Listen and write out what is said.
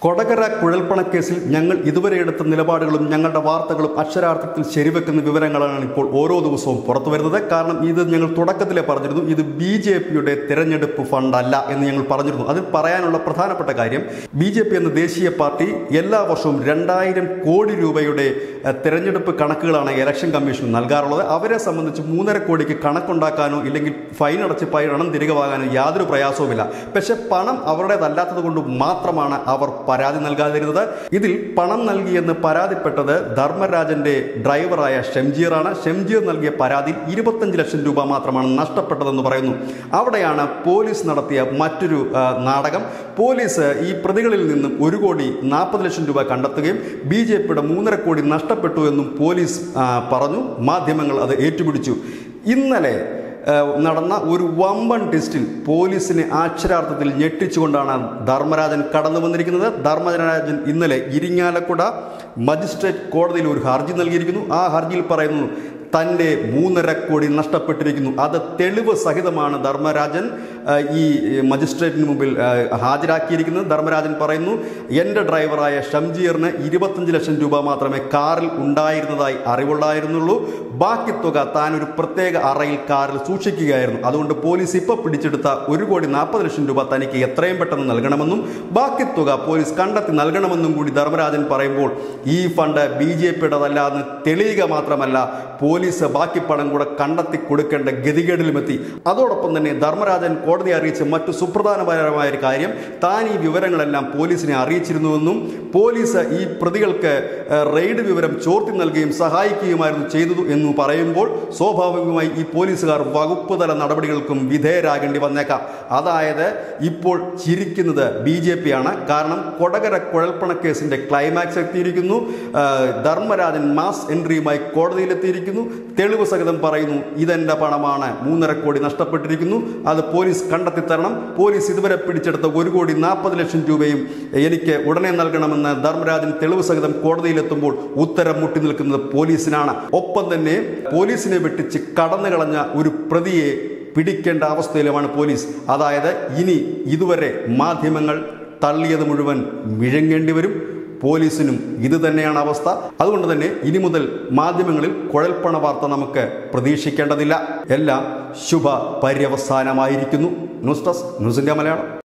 കൊടകര കുഴൽപ്പണക്കേസിൽ ഞങ്ങൾ ഇതുവരെ എടുത്ത നിലപാടുകളും ഞങ്ങളുടെ വാർത്തകളും അക്ഷരാർത്ഥത്തിൽ ശരിവെക്കുന്ന വിവരങ്ങളാണ് ഇപ്പോൾ ഓരോ ദിവസവും പുറത്തു വരുന്നത് കാരണം ഇത് ഞങ്ങൾ തുടക്കത്തിലേ പറഞ്ഞിരുന്നു ഇത് ബി ജെ പിയുടെ തിരഞ്ഞെടുപ്പ് ഫണ്ടല്ല എന്ന് ഞങ്ങൾ പറഞ്ഞിരുന്നു അതിൽ പറയാനുള്ള പ്രധാനപ്പെട്ട കാര്യം ബി ജെ പി എന്ന ദേശീയ പാർട്ടി എല്ലാ വർഷവും രണ്ടായിരം കോടി രൂപയുടെ ഏഹ്, തിരഞ്ഞെടുപ്പ് കണക്കുകളാണ് ഇലക്ഷൻ കമ്മീഷൻ നൽകാറുള്ളത് അവരെ സംബന്ധിച്ച് മൂന്നര കോടിക്ക് കണക്കുണ്ടാക്കാനോ ഇല്ലെങ്കിൽ ഫൈൻ അടച്ച് പണം തിരികെ വാങ്ങാനോ യാതൊരു പ്രയാസവുമില്ല പക്ഷെ പണം അവരുടേതല്ലാത്തത് കൊണ്ട് മാത്രമാണ് അവർ പരാതി നൽകാതിരുന്നത് ഇതിൽ പണം നൽകിയെന്ന് പരാതിപ്പെട്ടത് ധർമ്മരാജന്റെ ഡ്രൈവറായ ഷംജീറാണ് ഷംജീർ നൽകിയ പരാതിയിൽ ഇരുപത്തഞ്ച് ലക്ഷം രൂപ മാത്രമാണ് നഷ്ടപ്പെട്ടതെന്ന് പറയുന്നു അവിടെയാണ് പോലീസ് നടത്തിയ മറ്റൊരു ആ, നാടകം പോലീസ് ഈ പ്രതികളിൽ നിന്നും ഒരു കോടി നാൽപ്പത് ലക്ഷം രൂപ കണ്ടെത്തുകയും ബി ജെ പിയുടെ മൂന്നര കോടി നഷ്ടപ്പെട്ടു എന്നും പോലീസ് ആ, പറഞ്ഞു മാധ്യമങ്ങൾ അത് ഏറ്റുപിടിച്ചു ഇന്നലെ ഏഹ് നടന്ന ഒരു വമ്പൻ ടെസ്റ്റിൽ പോലീസിനെ അക്ഷരാർത്ഥത്തിൽ ഞെട്ടിച്ചുകൊണ്ടാണ് ധർമ്മരാജൻ കടന്നു വന്നിരിക്കുന്നത് ധർമ്മരാജൻ ഇന്നലെ ഇരിങ്ങാലക്കുട മജിസ്ട്രേറ്റ് കോടതിയിൽ ഒരു ഹർജി നൽകിയിരിക്കുന്നു ആ ഹർജിയിൽ പറയുന്നു തൻ്റെ മൂന്നര കോടി നഷ്ടപ്പെട്ടിരിക്കുന്നു അത് തെളിവ് സഹിതമാണ് ധർമ്മരാജൻ ഏഹ് ഈ മജിസ്ട്രേറ്റിന് മുമ്പിൽ ഏഹ് ഹാജരാക്കിയിരിക്കുന്നത് ധർമ്മരാജൻ പറയുന്നു എൻ്റെ ഡ്രൈവറായ ഷംജീറിന് ഇരുപത്തഞ്ച് ലക്ഷം രൂപ മാത്രമേ കാറിൽ ഉണ്ടായിരുന്നതായി അറിവുള്ളായിരുന്നുള്ളൂ ബാക്കി തുക താൻ ഒരു പ്രത്യേക അറയിൽ കാറിൽ സൂക്ഷിക്കുകയായിരുന്നു അതുകൊണ്ട് പോലീസ് ഇപ്പോൾ പിടിച്ചെടുത്ത ഒരു കോടി നാൽപ്പത് ലക്ഷം രൂപ തനിക്ക് എത്രയും പെട്ടെന്ന് നൽകണമെന്നും ബാക്കി തുക പോലീസ് കണ്ടെത്തി നൽകണമെന്നും കൂടി ധർമ്മരാജൻ പറയുമ്പോൾ ഈ ഫണ്ട് ബി ജെ പിയുടേതല്ല എന്ന് തെളിയുക മാത്രമല്ല പോലീസ് ബാക്കി പണം കൂടെ കണ്ടെത്തി കൊടുക്കേണ്ട ഗതികേടിലുമെത്തി അതോടൊപ്പം തന്നെ ധർമ്മരാജൻ കോടതിയെ അറിയിച്ച മറ്റു സുപ്രധാനപരമായ ഒരു കാര്യം താൻ ഈ വിവരങ്ങളെല്ലാം പോലീസിനെ അറിയിച്ചിരുന്നുവെന്നും പോലീസ് ഈ പ്രതികൾക്ക് ഏഹ്, റെയ്ഡ് വിവരം ചോർത്തി നൽകുകയും സഹായിക്കുകയുമായിരുന്നു ചെയ്തതു എന്ന് പറയുമ്പോൾ സ്വാഭാവികമായി ഈ പോലീസുകാർ വകുപ്പ് തല നടപടികൾക്കും വിധേയരാകേണ്ടി വന്നേക്കാം അതായത് ഇപ്പോൾ ചിരിക്കുന്നത് ബി ജെ പി ആണ് കാരണം കൊടകര കുഴൽപ്പണക്കേസിന്റെ ക്ലൈമാക്സ് എത്തിയിരിക്കുന്നു ഏഹ്, ധർമ്മരാജൻ മാസ് എൻട്രിയുമായി കോടതിയിലെത്തിയിരിക്കുന്നു തെളിവ് സഹിതം പറയുന്നു ഇതെന്റെ പണമാണ് മൂന്നര കോടി നഷ്ടപ്പെട്ടിരിക്കുന്നു അത് പോലീസ് കണ്ടെത്തി തരണം പോലീസ് ഇതുവരെ പിടിച്ചെടുത്ത ഒരു കോടി നാൽപ്പത് ലക്ഷം രൂപയും എനിക്ക് ഉടനെ നൽകണമെന്ന് ധർമ്മരാജൻ തെളിവ് സഹിതം കോടതിയിലെത്തുമ്പോൾ ഉത്തരം മുട്ടി നിൽക്കുന്നത് പോലീസിനാണ് ഒപ്പം തന്നെ പോലീസിനെ വെട്ടിച്ച് കടന്നു കളഞ്ഞ ഒരു പ്രതിയെ പിടിക്കേണ്ട അവസ്ഥയിലുമാണ് പോലീസ് അതായത് ഇനി ഇതുവരെ മാധ്യമങ്ങൾ തള്ളിയത് മുഴുവൻ വിഴങ്ങേണ്ടി വരും പോലീസിനും ഇത് തന്നെയാണ് അവസ്ഥ അതുകൊണ്ട് തന്നെ ഇനി മുതൽ മാധ്യമങ്ങളിൽ കുഴൽപ്പണ വാർത്ത നമുക്ക് പ്രതീക്ഷിക്കേണ്ടതില്ല എല്ലാം ശുഭ പര്യവസാനമായിരിക്കുന്നു news desk news India Malayalam